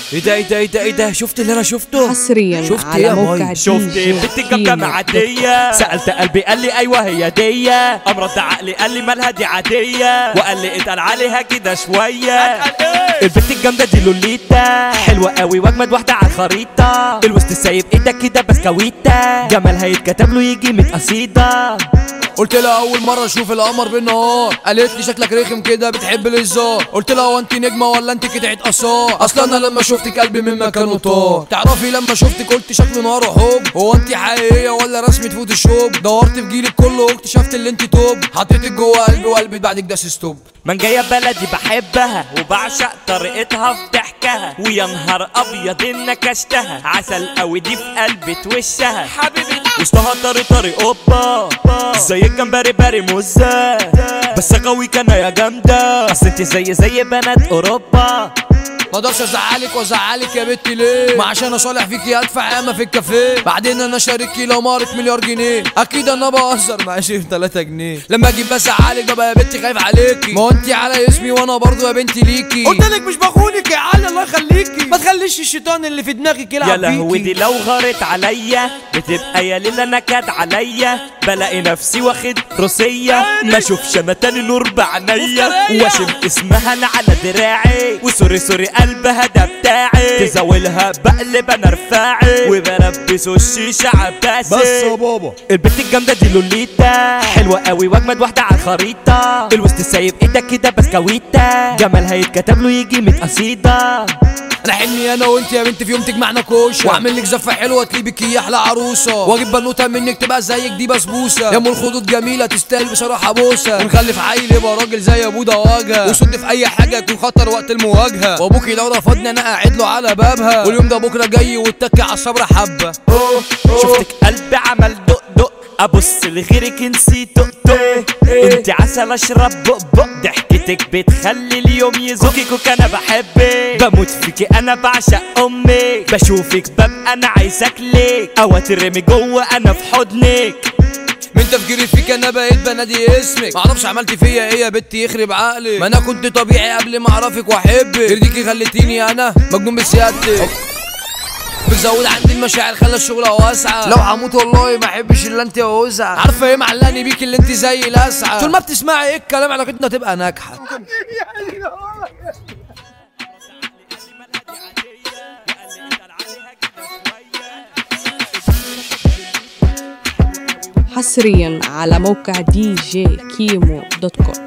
ايه ده ايه ده ايه ده ايه ده شفت اللي انا شفته حصريا شفت على يا موقع ماي؟ شفت دي بنت جي الجامعة كيمو عادية سألت قلبي قال لي ايوه هي دي امرض عقلي قال لي مالها دي عادية وقال لي اتقل عليها كده شوية البنت الجامدة دي لوليتا حلوة قوي واجمد واحدة على الخريطة الوسط سايب ايدك كده بسكويتة جمالها يتكتب له يجي 100 قصيدة قلت لها اول مره اشوف القمر بالنهار قالت لي شكلك رخم كده بتحب الهزار قلت لها هو انت نجمه ولا انت قطعه اثار اصلا انا لما شفتك قلبي من مكانه طار تعرفي لما شفتك قلت شكله نار وحب هو انت حقيقيه ولا رسمه فوتوشوب دورت في جيلك كله واكتشفت اللي انت توب حطيتك جوه قلبي وقلبي بعدك داس ستوب من جاية بلدي بحبها وبعشق طريقتها في ضحكها ويا نهار ابيض ان كشتها عسل قوي دي في قلبي وشها حبيبي وسطها طري طري اوبا زي الجمبري باري موزة بس قوي كان يا جامدة اصل انت زي زي بنات اوروبا ما اقدرش ازعلك وازعلك يا بنتي ليه ما عشان اصالح فيكي ادفع ياما في الكافيه بعدين انا شاركي لو مارت مليار جنيه اكيد انا بهزر معاشي في 3 جنيه لما اجيب بزعلك ببقى يا بنتي خايف عليكي ما هو انت على اسمي وانا برضو يا بنتي ليكي قلت لك مش بخونك يا علي الله يخليكي ما تخليش الشيطان اللي في دماغك يلعب يا لهوي فيكي دي لو غارت عليا بتبقى يا ليلة نكد عليا بلاقي نفسي واخد روسية ما اشوفش انا تاني نور بعينيا واشم اسمها انا على دراعي وسوري سوري قلبها ده بتاعي تزاولها بقلب انا رفاعي وبلبسه الشيشة عباسي بابا البنت الجامدة دي لوليتا حلوة قوي واجمد واحدة على الخريطة الوسط سايب ايدك كده بسكويتة جمالها يتكتب له يجي 100 قصيدة انا حلمي انا وانت يا بنت في يوم تجمعنا كوشه واعمل لك زفه حلوه تليبك يا احلى عروسه واجيب بنوته منك تبقى زيك دي بسبوسه يا ام الخدود جميله تستاهل بصراحه بوسه ونخلف عيل يبقى راجل زي ابو دواجه وصد في اي حاجه يكون خطر وقت المواجهه وابوكي لو رفضني انا قاعد له على بابها واليوم ده بكره جاي واتكي على الصبر حبه شفتك قلبي عمل دق دق ابص لغيرك نسيت دق انت عسل اشرب بق بق ضحكتك بتخلي اليوم يزقك انا بحبك بموت فيكي انا بعشق امك بشوفك ببقى انا عايزك ليك او ترمي جوه انا في حضنك من تفكيري فيك انا بقيت بنادي اسمك معرفش عملت فيا ايه يا بنتي يخرب عقلي ما انا كنت طبيعي قبل ما اعرفك واحبك يرضيكي خليتيني انا مجنون بسيادتك بتزود عندي المشاعر خلى الشغل واسعة لو هموت والله ما احبش الا انت ووسعة عارفة ايه معلقني بيك اللي انت زي الاسعى طول ما بتسمعي ايه الكلام علاقتنا تبقى ناجحة حصريا على موقع دي جي كيمو دوت كوم